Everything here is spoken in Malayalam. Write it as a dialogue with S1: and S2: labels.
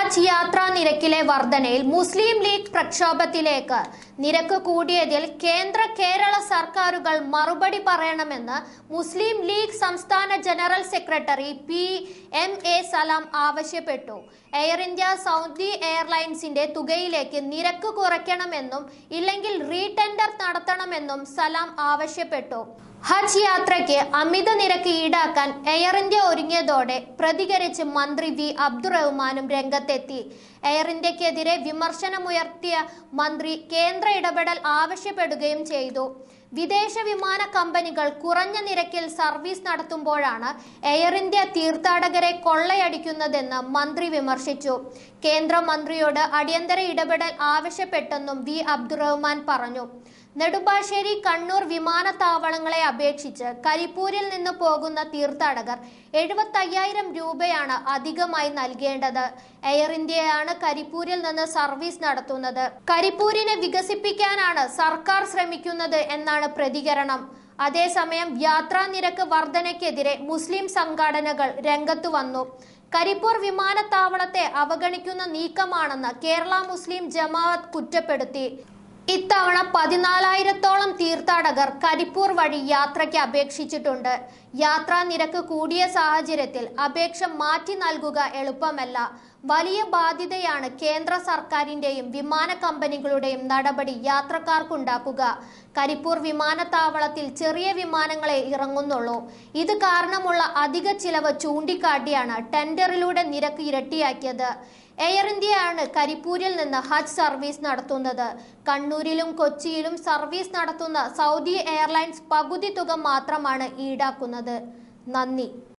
S1: ഹജ്ജ് യാത്രാ നിരക്കിലെ വർധനയിൽ മുസ്ലിം ലീഗ് പ്രക്ഷോഭത്തിലേക്ക് നിരക്ക് കൂടിയതിൽ കേന്ദ്ര കേരള സർക്കാരുകൾ മറുപടി പറയണമെന്ന് മുസ്ലിം ലീഗ് സംസ്ഥാന general secretary P M A Salam ആവശ്യപ്പെട്ടു എയർ ഇന്ത്യ സൗദി എയർലൈൻസിന്റെ തുകയിലേക്ക് നിരക്ക് കുറയ്ക്കണമെന്നും ഇല്ലെങ്കിൽ റീടെൻഡർ നടത്തണമെന്നും സലാം ആവശ്യപ്പെട്ടു ഹജ്ജ് യാത്രയ്ക്ക് അമിത നിരക്ക് ഈടാക്കാൻ എയർ ഇന്ത്യ ഒരുങ്ങിയതോടെ പ്രതികരിച്ച് മന്ത്രി വി അബ്ദുറഹ്മാനും രംഗത്തെത്തി എയർ ഇന്ത്യക്കെതിരെ വിമർശനമുയർത്തിയ മന്ത്രി കേന്ദ്ര ഇടപെടൽ ആവശ്യപ്പെടുകയും ചെയ്തു വിദേശ വിമാന കമ്പനികൾ കുറഞ്ഞ നിരക്കിൽ സർവീസ് നടത്തുമ്പോഴാണ് എയർ ഇന്ത്യ തീർത്ഥാടകരെ കൊള്ളയടിക്കുന്നതെന്ന് മന്ത്രി വിമർശിച്ചു കേന്ദ്രമന്ത്രിയോട് അടിയന്തര ഇടപെടൽ ആവശ്യപ്പെട്ടെന്നും വി അബ്ദുറഹ്മാൻ പറഞ്ഞു നെടുമ്പാശ്ശേരി കണ്ണൂർ വിമാനത്താവളങ്ങളെ അപേക്ഷിച്ച് കരിപ്പൂരിൽ നിന്ന് പോകുന്ന തീർത്ഥാടകർ എഴുപത്തയ്യായിരം രൂപയാണ് അധികമായി നൽകേണ്ടത് എയർ ഇന്ത്യയാണ് കരിപ്പൂരിൽ നിന്ന് സർവീസ് നടത്തുന്നത് കരിപ്പൂരിനെ വികസിപ്പിക്കാനാണ് സർക്കാർ ശ്രമിക്കുന്നത് എന്നാണ് പ്രതികരണം അതേസമയം യാത്രാ നിരക്ക് വർധനയ്ക്കെതിരെ മുസ്ലിം സംഘടനകൾ രംഗത്തു വന്നു കരിപ്പൂർ വിമാനത്താവളത്തെ അവഗണിക്കുന്ന നീക്കമാണെന്ന് കേരള മുസ്ലിം ജമാഅത്ത് കുറ്റപ്പെടുത്തി ഇത്തവണ പതിനാലായിരത്തോളം തീർത്ഥാടകർ കരിപ്പൂർ വഴി യാത്രയ്ക്ക് അപേക്ഷിച്ചിട്ടുണ്ട് യാത്രാ നിരക്ക് കൂടിയ സാഹചര്യത്തിൽ അപേക്ഷ മാറ്റി നൽകുക എളുപ്പമല്ല വലിയ ബാധ്യതയാണ് കേന്ദ്ര സർക്കാരിന്റെയും വിമാന കമ്പനികളുടെയും നടപടി യാത്രക്കാർക്കുണ്ടാക്കുക കരിപ്പൂർ വിമാനത്താവളത്തിൽ ചെറിയ വിമാനങ്ങളെ ഇറങ്ങുന്നുള്ളൂ ഇത് കാരണമുള്ള അധിക ചിലവ് ചൂണ്ടിക്കാട്ടിയാണ് ടെൻഡറിലൂടെ നിരക്ക് ഇരട്ടിയാക്കിയത് എയർ ഇന്ത്യയാണ് കരിപ്പൂരിൽ നിന്ന് ഹജ്ജ് സർവീസ് നടത്തുന്നത് കണ്ണൂരിലും കൊച്ചിയിലും സർവീസ് നടത്തുന്ന സൗദി എയർലൈൻസ് പകുതി തുക മാത്രമാണ് ഈടാക്കുന്നത് നന്ദി